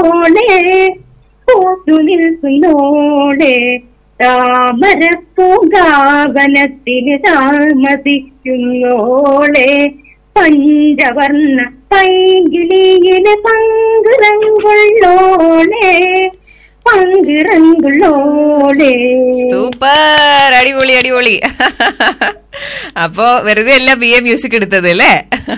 നിൽക്കുന്നോളെ പൂത്തു നിൽക്കുന്നോളെ താമര പൂങ്കാവനത്തിൽ താമസിക്കുന്നോളെ പഞ്ചവർണ്ണ പൈകിളിയിലെ പങ്കിറങ്കുള്ളോളെ പങ്കിറങ്കുള്ളോളെ സൂപ്പർ അടിപൊളി അടിപൊളി അപ്പോ വെറുതെ അല്ല ബി എ മ്യൂസിക് എടുത്തത് അല്ലേ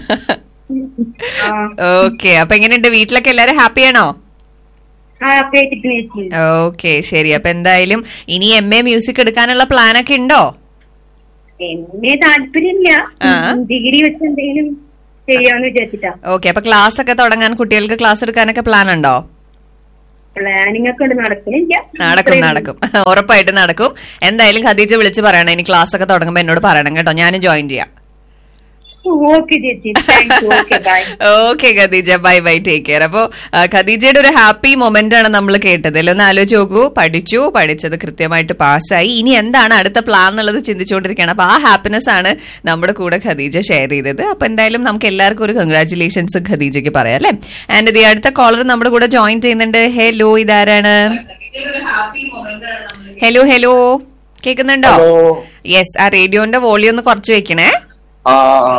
ആ, ഓക്കെ അപ്പൊ എങ്ങനെയുണ്ട് വീട്ടിലൊക്കെ എല്ലാരും ഹാപ്പിയാണോ ആ കേട്ടിട്ട് ചേച്ചി ഓക്കെ ശരി അപ്പൊ എന്തായാലും ഇനി എം എ മ്യൂസിക് എടുക്കാനുള്ള പ്ലാൻ ഒക്കെ ഉണ്ടോ എന്നെ താല്പര്യമില്ല ആ. ഡിഗ്രി വെച്ച് എന്തെങ്കിലും ചെയ്യാന്ന് വിചാരിച്ചിട്ടാ ഓക്കെ അപ്പൊ ക്ലാസ് ഒക്കെ തുടങ്ങാൻ കുട്ടികൾക്ക് ക്ലാസ് എടുക്കാനൊക്കെ പ്ലാൻ ഉണ്ടോ പ്ലാനിങ് ഒക്കെ ഉണ്ട് നടക്കണില്ല നടക്കും നടക്കും ഉറപ്പായിട്ട് നടക്കും എന്തായാലും ഖദീജ വിളിച്ച് പറയണം ഇനി ക്ലാസ് ഒക്കെ തുടങ്ങുമ്പോ എന്നോട് പറയണം കേട്ടോ ഞാനും ജോയിൻ ചെയ്യാം ഓക്കെ ചേച്ചി thank you okay bye okay Khadeeja bye bye take care അപ്പോ ആ, ഖദീജയുടെ ഒരു ഹാപ്പി മൊമെന്റ് ആണ് നമ്മൾ കേട്ടത് അല്ലേ ഒന്ന് ആലോചിച്ച് നോക്കൂ പഠിച്ചു പഠിച്ചത് കൃത്യമായിട്ട് പാസ്സായി ഇനി എന്താണ് അടുത്ത പ്ലാൻ എന്നുള്ളത് ചിന്തിച്ചുകൊണ്ടിരിക്കുകയാണ് അപ്പൊ ആ ഹാപ്പിനെസ് ആണ് നമ്മുടെ കൂടെ ഖദീജ ഷെയർ ചെയ്തത് അപ്പൊ എന്തായാലും നമുക്ക് എല്ലാവർക്കും ഒരു കൺഗ്രാറ്റുലേഷൻസ് ഖദീജയ്ക്ക് പറയാം അല്ലേ ആൻഡ് ഇത് അടുത്ത കോളർ നമ്മുടെ കൂടെ ജോയിൻ ചെയ്യുന്നുണ്ട് ഹലോ ഇതാരാണ് ഹലോ ഹലോ കേൾക്കുന്നുണ്ടോ ഹലോ യെസ് ആ റേഡിയോന്റെ വോളിയം ഒന്ന് കുറച്ച് വെക്കണേ ആ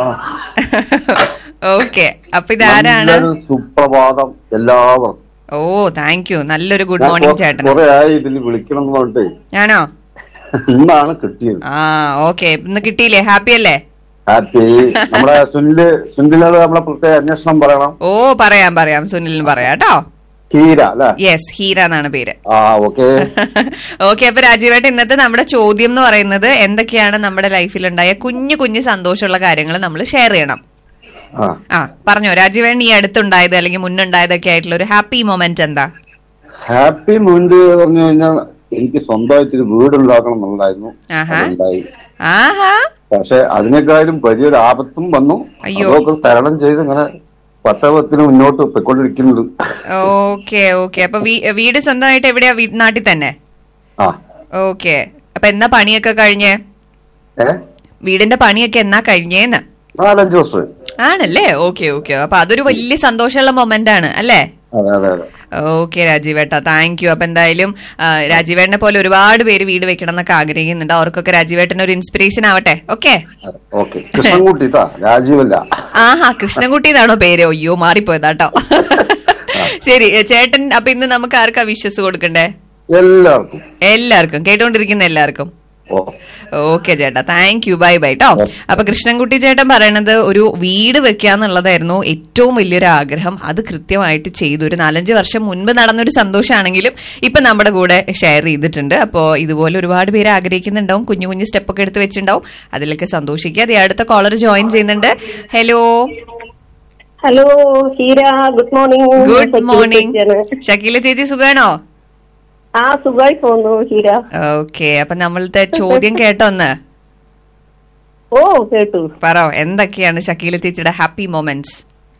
ഓക്കെ അപ്പൊ ഇതാരാണ് നല്ലൊരു സുപ്രഭാതം എല്ലാവർക്കും ഓ താങ്ക് യു നല്ലൊരു ഗുഡ് മോർണിംഗ് ചേട്ടൻ കുറെ ആയി ഇതിൽ വിളിക്കണം എന്ന് പറഞ്ഞിട്ട് ഞാനോ ഇന്നാണ് കിട്ടിയത് ആ ഓക്കെ ഇന്ന് കിട്ടിയില്ലേ ഹാപ്പി അല്ലേ ഹാപ്പി നമ്മുടെ സുനില് സുനിലിനോട് നമ്മളെ പ്രത്യേക അന്വേഷണം പറയണം ഓ പറയാം പറയാം സുനിലിന് പറയാം കേട്ടോ ഹീര അല്ലെ യെസ് ഹീര എന്നാണ് പേര് ആ ഓക്കെ ഓക്കെ അപ്പൊ രാജീവേട്ട ഇന്നത്തെ നമ്മുടെ ചോദ്യം എന്ന് പറയുന്നത് എന്തൊക്കെയാണ് നമ്മുടെ ലൈഫിൽ ഉണ്ടായ കുഞ്ഞു കുഞ്ഞു സന്തോഷമുള്ള കാര്യങ്ങൾ നമ്മൾ ഷെയർ ചെയ്യണം ആ ആ പറഞ്ഞോ രാജീവേട്ടൻ ഈ അടുത്തുണ്ടായത് അല്ലെങ്കിൽ മുന്നുണ്ടായതൊക്കെ ആയിട്ടുള്ള ഒരു ഹാപ്പി മൊമെന്റ് എന്താ ഹാപ്പി മൂമെന്റ് പറഞ്ഞു കഴിഞ്ഞാൽ എനിക്ക് സ്വന്തമായിട്ട് ഒരു വീടുണ്ടാക്കണം എന്നുള്ളതായിരുന്നു ആഹാ. അതുണ്ടായി ആഹാ പക്ഷെ അതിനേക്കാളും വലിയൊരു ആപത്തും വന്നു അയ്യോ. അതൊക്കെ തരണം ചെയ്ത് ഇങ്ങനെ പത്തപത്തിന് മുന്നോട്ട് പൊയ്ക്കൊണ്ടിരിക്കുന്നുണ്ട് ഓക്കെ ഓക്കെ അപ്പൊ വീ- വീട് സ്വന്തമായിട്ട് എവിടെയാ വീ- നാട്ടിൽ തന്നെ ആ ഓക്കെ അപ്പൊ എന്നാ പണിയൊക്കെ കഴിഞ്ഞേ ഏ വീടിന്റെ പണിയൊക്കെ എന്നാ കഴിഞ്ഞേന്ന് നാലഞ്ച് വർഷം ആണല്ലേ ഓക്കെ ഓക്കെ അപ്പൊ അതൊരു വലിയ സന്തോഷമുള്ള മൊമെന്റ് ആണ് അല്ലേ അതെ അതെ അതെ ഓക്കെ രാജീവേട്ട താങ്ക് യു അപ്പൊ എന്തായാലും ആ, രാജീവേട്ടനെ പോലെ ഒരുപാട് പേര് വീട് വെക്കണം എന്നൊക്കെ ആഗ്രഹിക്കുന്നുണ്ട് അവർക്കൊക്കെ രാജീവേട്ടൻ ഒരു ഇൻസ്പിറേഷൻ ആവട്ടെ ഓക്കെ ഓക്കെ കൃഷ്ണൻകുട്ടി ട്ടാ രാജീവല്ല ആഹാ കൃഷ്ണൻകുട്ടി എന്നാണോ പേര് അയ്യോ മാറിപ്പോയതാട്ടോ ശരി ചേട്ടൻ അപ്പൊ ഇന്ന് നമുക്ക് ആർക്കാ വിശ്വസ് കൊടുക്കണ്ടേ എല്ലാവർക്കും എല്ലാവർക്കും കേട്ടോണ്ടിരിക്കുന്ന എല്ലാവർക്കും ഓ ഓക്കെ ചേട്ടാ താങ്ക് യു ബൈ ബൈ ട്ടോ അപ്പൊ കൃഷ്ണൻകുട്ടി ചേട്ടൻ പറയണത് ഒരു വീട് വെക്കാന്നുള്ളതായിരുന്നു ഏറ്റവും വലിയൊരു ആഗ്രഹം അത് കൃത്യമായിട്ട് ചെയ്തു ഒരു നാലഞ്ച് വർഷം മുൻപ് നടന്നൊരു സന്തോഷമാണെങ്കിലും ഇപ്പൊ നമ്മുടെ കൂടെ ഷെയർ ചെയ്തിട്ടുണ്ട് അപ്പോ ഇതുപോലെ ഒരുപാട് പേര് ആഗ്രഹിക്കുന്നുണ്ടാവും കുഞ്ഞു കുഞ്ഞു സ്റ്റെപ്പ് ഒക്കെ എടുത്ത് വെച്ചിട്ടുണ്ടാവും അതിലൊക്കെ സന്തോഷിക്കുക അതെ അടുത്ത കോളർ ജോയിൻ ചെയ്യുന്നുണ്ട് hello hello Heera good morning good morning Shakeela ചേച്ചി സുഖാണോ ആ സുഖമായി പോന്നു ഹീര ഓക്കെ അപ്പൊ നമ്മളുടെ ചോദ്യം കേട്ടോ ഒന്ന് ഓ കേട്ടു പറ എന്തൊക്കെയാണ് ഷക്കീല ചേച്ചിയുടെ ഹാപ്പി മൊമെന്റ്സ്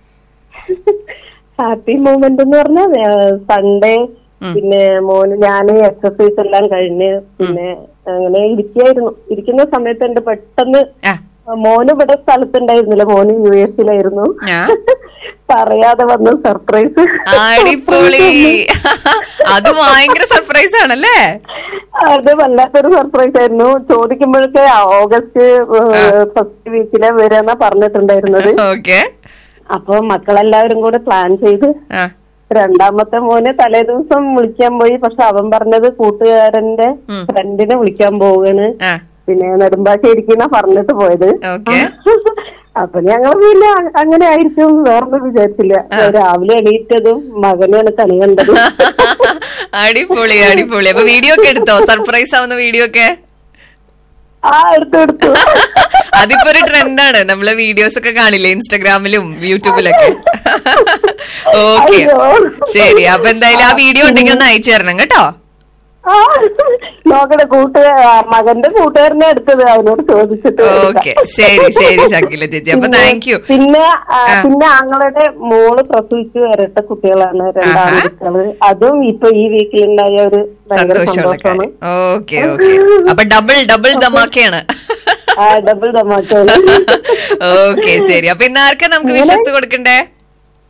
ഹാപ്പി മൂമെന്റ് എന്ന് പറഞ്ഞാൽ സൺഡേ പിന്നെ മോന് ഞാന് എക്സസൈസ് എല്ലാം കഴിഞ്ഞ് പിന്നെ അങ്ങനെ ഇരിക്കായിരുന്നു ഇരിക്കുന്ന സമയത്ത് എന്റെ പെട്ടെന്ന് ആ മോന് ഇവിടെ സ്ഥലത്തുണ്ടായിരുന്നില്ല മോന് യു എസിലായിരുന്നു ആ. പറയാതെ വന്ന സർപ്രൈസ് അടിപൊളി അത് ഭയങ്കര സർപ്രൈസ് ആണല്ലേ അത് വല്ലാത്തൊരു സർപ്രൈസ് ആയിരുന്നു ചോദിക്കുമ്പോഴൊക്കെ ഓഗസ്റ്റ് ഫസ്റ്റ് വീക്കിലെ വരാന്നാ പറഞ്ഞിട്ടുണ്ടായിരുന്നത് ഓക്കെ അപ്പൊ മക്കളെല്ലാവരും കൂടെ പ്ലാൻ ചെയ്ത് ആ രണ്ടാമത്തെ മോനെ തലേ ദിവസം വിളിക്കാൻ പോയി പക്ഷെ അവൻ പറഞ്ഞത് കൂട്ടുകാരന്റെ ഉം. ഫ്രണ്ടിനെ വിളിക്കാൻ പോവുകയാണ് ആ പിന്നെ നെടുമ്പാശ്ശേരിക്കുന്ന പറഞ്ഞിട്ട് പോയത് ഓക്കെ അപ്പൊ ഞങ്ങൾ പിന്നെ അ- അങ്ങനെ ആയിരിക്കും വേറൊന്നും വിചാരിച്ചില്ല രാവിലെ എണീറ്റതും മകനാണ് കണി കണ്ടത് അടിപൊളി അടിപൊളി അപ്പൊ വീഡിയോ ഒക്കെ എടുത്തോ സർപ്രൈസ് ആവുന്ന വീഡിയോ ഒക്കെ ആ എടുത്തു എടുത്തു അതിപ്പോ ഒരു ട്രെൻഡാണ് നമ്മള് വീഡിയോസ് ഒക്കെ കാണില്ലേ ഇൻസ്റ്റാഗ്രാമിലും യൂട്യൂബിലൊക്കെ ഓക്കെ അയ്യോ. ശരി അപ്പൊ എന്തായാലും ആ വീഡിയോ ഉണ്ടെങ്കിൽ ഒന്ന് അയച്ചു തരണം കേട്ടോ ആ നോക്കട്ടെ കൂട്ടുകാർ മകന്റെ കൂട്ടുകാരനെ എടുത്തത് അവനോട് ചോദിച്ചിട്ട് ഓക്കെ ശരി ശരി ഷക്കില ചേച്ചി അപ്പൊ താങ്ക് യു പിന്നെ ആ, ആ. പിന്നെ ആങ്ങളുടെ മോള് പ്രസവിച്ച് ഇരട്ട കുട്ടികളാണ് രണ്ടാമത്തെ അതും ഇപ്പൊ ഈ വീക്കിലുണ്ടായ ഒരു ഭയങ്കര സന്തോഷമുള്ള സന്തോഷമാണ് കാര്യം ഓക്കെ ഓക്കെ അപ്പൊ ഡബിൾ ഡബിൾ ദമാക്കയാണ് ആ ഡബിൾ തമാശയാണ് ഓക്കെ ശരി അപ്പൊ ഇന്ന് ആർക്കാ നമുക്ക് വിശ്വസ് കൊടുക്കണ്ടേ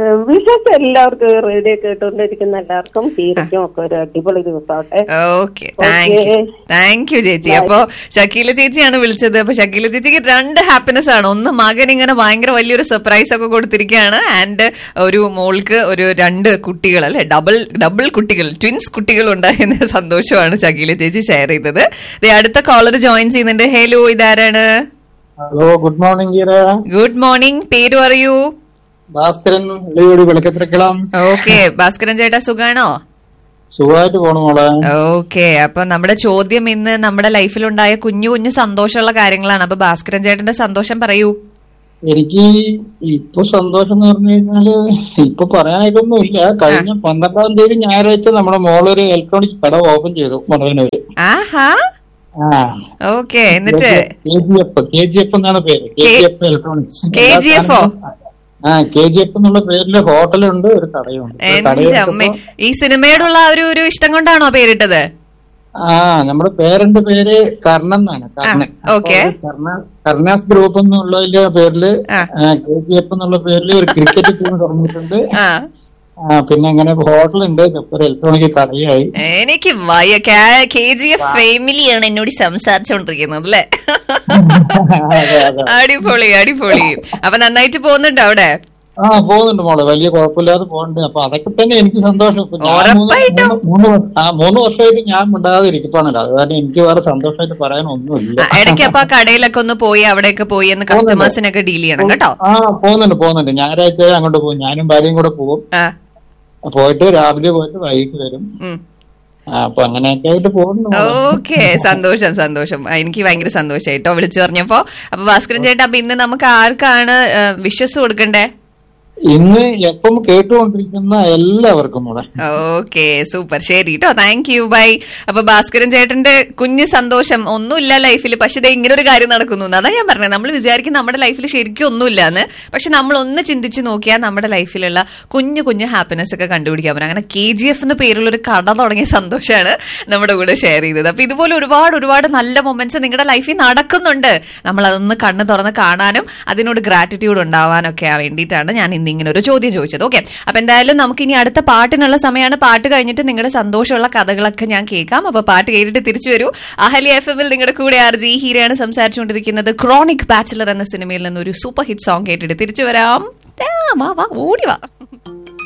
വിശേഷം എല്ലാവർക്കും റേഡിയോ കേട്ടുകൊണ്ടിരിക്കുന്ന എല്ലാവർക്കും തീർച്ചയായും ഒക്കെ ഒരു അടിപൊളി ദിവസമാവട്ടെ okay thank you thank you ചേച്ചി അപ്പൊ ഷക്കീല ചേച്ചിയാണ് വിളിച്ചത് അപ്പൊ ഷക്കീല ചേച്ചിക്ക് രണ്ട് ഹാപ്പിനെസ് ആണ് ഒന്ന് മകൻ ഇങ്ങനെ ഭയങ്കര വലിയൊരു സർപ്രൈസ് ഒക്കെ കൊടുത്തിരിക്കുകയാണ് ആൻഡ് ഒരു മോൾക്ക് ഒരു രണ്ട് കുട്ടികൾ അല്ലെ ഡബിൾ ഡബിൾ കുട്ടികൾ ട്വിൻസ് കുട്ടികൾ ഉണ്ടായിരുന്ന സന്തോഷമാണ് ഷക്കീല ചേച്ചി ഷെയർ ചെയ്തത് ദേ അടുത്ത കോളർ ജോയിൻ ചെയ്യുന്നുണ്ട് ഹലോ ഇതാരാണ് hello good morning Geera good morning പേര് പറയൂ ഭാസ്കരൻ ഉള്ളിയോടി വിളക്കത്തിരക്കളം ഓക്കെ ഭാസ്കരൻ ചേട്ടാ സുഖാണോ സുഖമായിട്ട് പോണു മോളെ ഓക്കെ അപ്പൊ നമ്മുടെ ചോദ്യം ഇന്ന് നമ്മുടെ ലൈഫിലുണ്ടായ കുഞ്ഞു കുഞ്ഞു സന്തോഷമുള്ള കാര്യങ്ങളാണ് അപ്പൊ ഭാസ്കരൻ ചേട്ടന്റെ സന്തോഷം പറയൂ എനിക്ക് ഇപ്പൊ സന്തോഷം എന്ന് പറഞ്ഞു കഴിഞ്ഞാല് ഇപ്പൊ പറയാനായിട്ടൊന്നും ഇല്ല കഴിഞ്ഞ പന്ത്രണ്ടാം തീയതി ഞായറാഴ്ച നമ്മുടെ മോളൊരു ഇലക്ട്രോണിക് കട ഓപ്പൺ ചെയ്തു മുടവനൂര് ആഹാ ആ ഓക്കെ എന്നിട്ട് K G F K G F എന്നാണ് പേര് K G F electronics KGF ഓ? ആ കെ ജി എഫ് എന്നുള്ള പേരില് ഹോട്ടലുണ്ട് ഒരു കടയുണ്ട് ഒരു എന്റെ കടയെടുത്തപ്പോ- അമ്മ ഈ സിനിമയോടുള്ള ആ ഒരു ഒരു ഇഷ്ടം കൊണ്ടാണോ പേരിട്ടത് ആ നമ്മുടെ പേരന്റെ പേര് കർണൻ എന്നാണ് കർണൻ ആ, ഓക്കേ. അപ്പൊ കർണ കർണാസ് ഗ്രൂപ്പ് എന്നുള്ളതിന്റെ പേരില് ആ. കെ ജി എഫ് എന്നുള്ള പേരില് ഒരു ക്രിക്കറ്റ് ടീം തുടങ്ങിയിട്ടുണ്ട് ആ ആ, പിന്നെ അങ്ങനെ ഹോട്ടലുണ്ട് ഒരു ഇലക്ട്രോണിക് കടയായി എനിക്ക് വയ്യ കെ ജി എഫ് ഫാമിലിയാണ് എന്നോട് സംസാരിച്ചോണ്ടിരിക്കുന്നത് അല്ലേ അതെ അതെ അടിപൊളി അടിപൊളി അപ്പൊ നന്നായിട്ട് പോകുന്നുണ്ടോ അവിടെ ആ പോകുന്നുണ്ട് മോളെ വലിയ കുഴപ്പമില്ലാതെ പോകുന്നുണ്ട് അപ്പൊ അതൊക്കെ തന്നെ എനിക്ക് സന്തോഷം ഇപ്പൊ ഞാൻ മൂന്ന് ഉറപ്പായിട്ടും. മൂന്ന് മൂന്ന് വ- ആ മൂന്ന് വർഷമായിട്ട് ഞാൻ മിണ്ടാതെ ഇരിക്കുവാണല്ലോ അത് കാരണം എനിക്ക് വേറെ സന്തോഷമായിട്ട് പറയാനൊന്നുമില്ല ആ, ഇടയ്ക്ക് അപ്പൊ ആ കടയിലൊക്കെ ഒന്ന് പോയി അവിടെയൊക്കെ പോയി എന്ന് കസ്റ്റമേഴ്സിനൊക്കെ ഡീൽ ചെയ്യണം കേട്ടോ ആ പോകുന്നുണ്ട് പോകുന്നുണ്ട് ഞായറാഴ്ച അങ്ങോട്ട് പോകും ഞാനും ഭാര്യയും കൂടെ പോകും ആ പോയിട്ട് രാവിലെ പോയിട്ട് വൈകിട്ട് വരും ഉം ആ, അപ്പൊ അങ്ങനെയൊക്കെ ആയിട്ട് പോകുന്നു ഓക്കെ സന്തോഷം സന്തോഷം ആ, എനിക്ക് ഭയങ്കര സന്തോഷായിട്ടോ വിളിച്ചു പറഞ്ഞപ്പോ അപ്പൊ ഭാസ്കരൻ ചേട്ടാ അപ്പൊ ഇന്ന് നമുക്ക് ആർക്കാണ് വിശ്വസ് കൊടുക്കണ്ടേ ഇന്ന് എപ്പം കേട്ടുകൊണ്ടിരിക്കുന്ന എല്ലാവർക്കും കൂടെ ഓക്കെ സൂപ്പർ ശരി കേട്ടോ താങ്ക് യു ബൈ അപ്പൊ ഭാസ്കരൻ ചേട്ടന്റെ കുഞ്ഞു സന്തോഷം ഒന്നുമില്ല ലൈഫിൽ പക്ഷെ ഇത് ഇങ്ങനെ ഒരു കാര്യം നടക്കുന്നു എന്ന്. അതാ ഞാൻ പറഞ്ഞത് നമ്മൾ വിചാരിക്കും നമ്മുടെ ലൈഫിൽ ശരിക്കും ഒന്നുമില്ല എന്ന് പക്ഷെ നമ്മൾ ഒന്ന് ചിന്തിച്ച് നോക്കിയാൽ നമ്മുടെ ലൈഫിലുള്ള കുഞ്ഞു കുഞ്ഞു ഹാപ്പിനെസ് ഒക്കെ കണ്ടുപിടിക്കാൻ പറ്റും അങ്ങനെ കെ ജി എഫ് എന്ന് പേരുള്ള ഒരു കട തുടങ്ങിയ സന്തോഷമാണ് നമ്മുടെ കൂടെ ഷെയർ ചെയ്തത് അപ്പൊ ഇതുപോലെ ഒരുപാട് ഒരുപാട് നല്ല മൊമെന്റ്സ് നിങ്ങളുടെ ലൈഫിൽ നടക്കുന്നുണ്ട് നമ്മൾ അതൊന്ന് കണ്ണ് തുറന്ന് കാണാനും അതിനോട് ഗ്രാറ്റിറ്റ്യൂഡ് ഉണ്ടാവാനൊക്കെ വേണ്ടിയിട്ടാണ് ഞാൻ ഇന്ന് ഇങ്ങനെ ഒരു ചോദ്യം ചോദിച്ചത് ഓക്കെ അപ്പൊ എന്തായാലും നമുക്ക് ഇനി അടുത്ത പാട്ടിനുള്ള സമയമാണ് പാട്ട് കഴിഞ്ഞിട്ട് നിങ്ങളുടെ സന്തോഷമുള്ള കഥകളൊക്കെ ഞാൻ കേൾക്കാം അപ്പൊ പാട്ട് കേട്ടിട്ട് തിരിച്ചു വരൂ അഹല്യ എഫ് എമ്മിൽ നിങ്ങളുടെ കൂടെ ആർ ജി ഹീരയാണ് സംസാരിച്ചുകൊണ്ടിരിക്കുന്നത് ക്രോണിക് ബാച്ചിലർ എന്ന സിനിമയിൽ നിന്ന് ഒരു സൂപ്പർ ഹിറ്റ് സോങ് കേട്ടിട്ട് തിരിച്ചു വരാം ആ, വാ വാ ഓടി വാ